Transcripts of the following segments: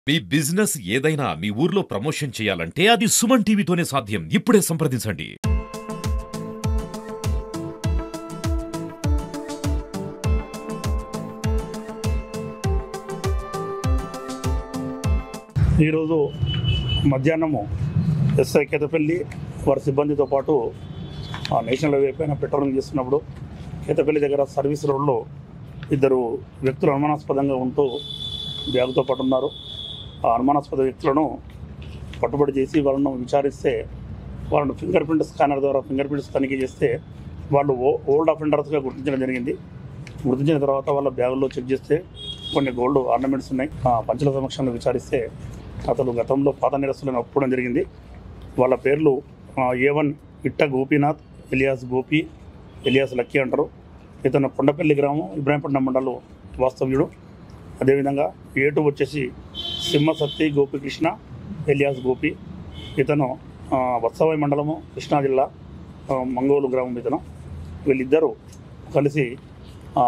మీ business ఏదైనా మీ ఊర్లో promotion చేయాలంటే అది సుమన్ టీవీతోనే సాధ్యం ఇప్పుడే సంప్రదించండి ఈరోజు మధ్యాహ్నము ఎస్ఐ కేతపల్లి వారి సిబ్బందితో పాటు ఆ నేషనల్ హైవే పైన పెట్రోలింగ్ చేస్తున్నప్పుడు కేతపల్లి దగ్గర సర్వీస్ రోడ్లో ఇద్దరు వ్యక్తులు అనుమానాస్పదంగా ఉంటూ బ్యాగుతో పాటు ఉన్నారు ఆ అనుమానాస్పద వ్యక్తులను పట్టుబడి చేసి వాళ్ళను విచారిస్తే వాళ్ళను ఫింగర్ ప్రింట్ స్కానర్ ద్వారా ఫింగర్ ప్రింట్స్ తనిఖీ చేస్తే వాళ్ళు ఓ ఓల్డ్ అఫెండర్స్గా గుర్తించడం జరిగింది గుర్తించిన తర్వాత వాళ్ళ బ్యాగుల్లో చెక్ చేస్తే కొన్ని గోల్డ్ ఆర్నమెంట్స్ ఉన్నాయి ఆ పంచుల సమక్షంలో విచారిస్తే అతను గతంలో పాత నిరస్తులను ఒప్పుకోవడం జరిగింది వాళ్ళ పేర్లు ఏ వన్ ఇట్ట Gopinath alias Gopi alias lucky అంటారు ఇతను కొండపల్లి గ్రామం ఇబ్రాహీంపట్నం మండలం వాస్తవ్యుడు అదేవిధంగా ఏ టూ వచ్చేసి సింహసత్తి గోపికృష్ణ ఎలియాస్ గోపి ఇతను ఆ, వత్సవాయి మండలము కృష్ణా జిల్లా ఆ, మంగోలు గ్రామం ఇతను వీళ్ళిద్దరూ కలిసి ఆ,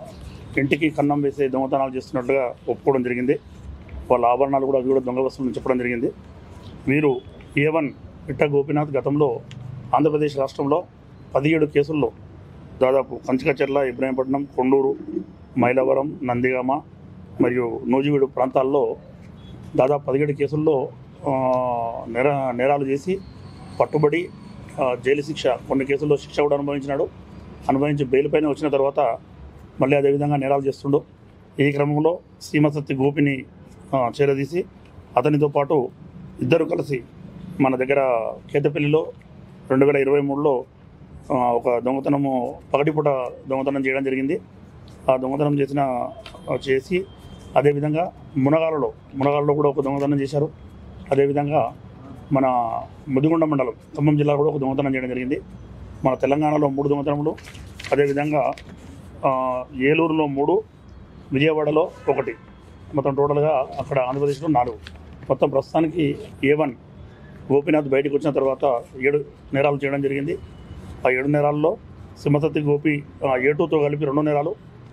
ఇంటికి కన్నం వేసే దొంగతనాలు చేస్తున్నట్లుగా ఒప్పుకోవడం జరిగింది వాళ్ళ ఆభరణాలు కూడా అవి కూడా దొంగ వస్తువులు చెప్పడం జరిగింది వీరు ఏ వన్ ఇట్ట గోపీనాథ్ గతంలో ఆంధ్రప్రదేశ్ రాష్ట్రంలో పదిహేడు కేసుల్లో దాదాపు కంచికచెర్ల ఇబ్రాహీంపట్నం కొండూరు మైలవరం నందిగామ మరియు నూజివీడు ప్రాంతాల్లో దాదాపు పదిహేడు కేసుల్లో ఆ, నేర నేరాలు చేసి పట్టుబడి ఆ, జైలు శిక్ష కొన్ని కేసుల్లో శిక్ష కూడా అనుభవించినాడు అనుభవించి బెయిల్ పైన వచ్చిన తర్వాత మళ్ళీ అదేవిధంగా నేరాలు చేస్తుండు ఈ క్రమంలో శ్రీమసత్తి గోపిని ఆ, చేరదీసి అతనితో పాటు ఇద్దరు కలిసి మన దగ్గర కేతపల్లిలో రెండు వేల ఇరవై మూడులో ఆ, ఒక దొంగతనము పగటిపూట దొంగతనం చేయడం జరిగింది ఆ దొంగతనం చేసిన ఆ, చేసి అదేవిధంగా మునగాలలో మునగాలలో కూడా ఒక దొంగతనం చేశారు అదేవిధంగా మన ముదిగొండ మండలం ఖమ్మం జిల్లా కూడా ఒక దొంగతనం చేయడం జరిగింది మన తెలంగాణలో మూడు దొంగతనములు అదేవిధంగా ఆ, ఏలూరులో మూడు విజయవాడలో ఒకటి మొత్తం టోటల్గా అక్కడ ఆంధ్రప్రదేశ్లో నాలుగు మొత్తం ప్రస్తుతానికి ఏ వన్ గోపీనాథ్ బయటకు వచ్చిన తర్వాత ఏడు నేరాలు చేయడం జరిగింది ఆ ఏడు నేరాల్లో సింహసత్తి గోపి ఆ, ఏ టూతో కలిపి రెండు నేరాలు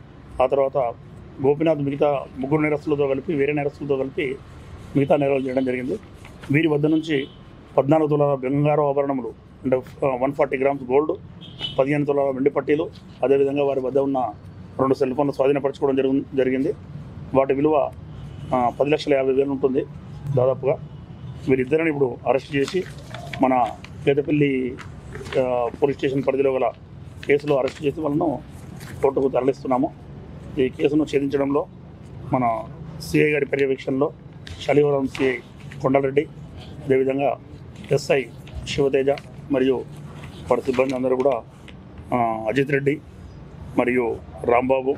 ఆ తర్వాత గోపీనాథ్ మిగతా ముగ్గురు నేరస్తులతో కలిపి వేరే నేరస్తులతో కలిపి మిగతా నేరాలు చేయడం జరిగింది వీరి వద్ద నుంచి పద్నాలుగు తులాల బంగారు ఆభరణములు అంటే వన్ ఫార్టీ గ్రామ్స్ గోల్డ్ పదిహేను తులాల వెండి పట్టీలు అదేవిధంగా వారి వద్ద ఉన్న రెండు సెల్ ఫోన్లు స్వాధీనపరచుకోవడం జరుగు జరిగింది వాటి విలువ ఆ, పది లక్షల యాభై వేలు ఉంటుంది దాదాపుగా వీరిద్దరిని ఇప్పుడు అరెస్ట్ చేసి మన పేదపల్లి ఆ, పోలీస్ స్టేషన్ పరిధిలో గల కేసులో అరెస్ట్ చేసి వాళ్ళను కోర్టుకు తరలిస్తున్నాము ఈ కేసును ఛేదించడంలో మన సిఐ గారి పర్యవేక్షణలో శనివారం సిఐ కొండలరెడ్డి అదేవిధంగా ఎస్ఐ శివతేజ మరియు వారి సిబ్బంది అందరూ కూడా ఆ, అజిత్ రెడ్డి మరియు రాంబాబు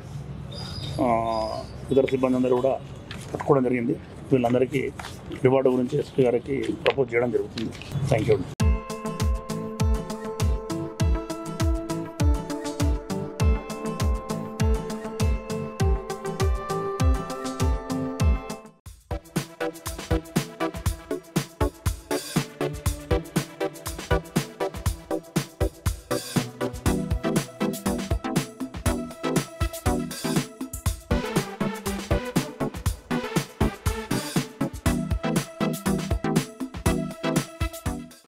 ఆ, ఇతర సిబ్బంది అందరూ కూడా పట్టుకోవడం జరిగింది వీళ్ళందరికీ రివార్డు గురించి ఎస్పీ గారికి ప్రపోజ్ చేయడం జరుగుతుంది థ్యాంక్ యూ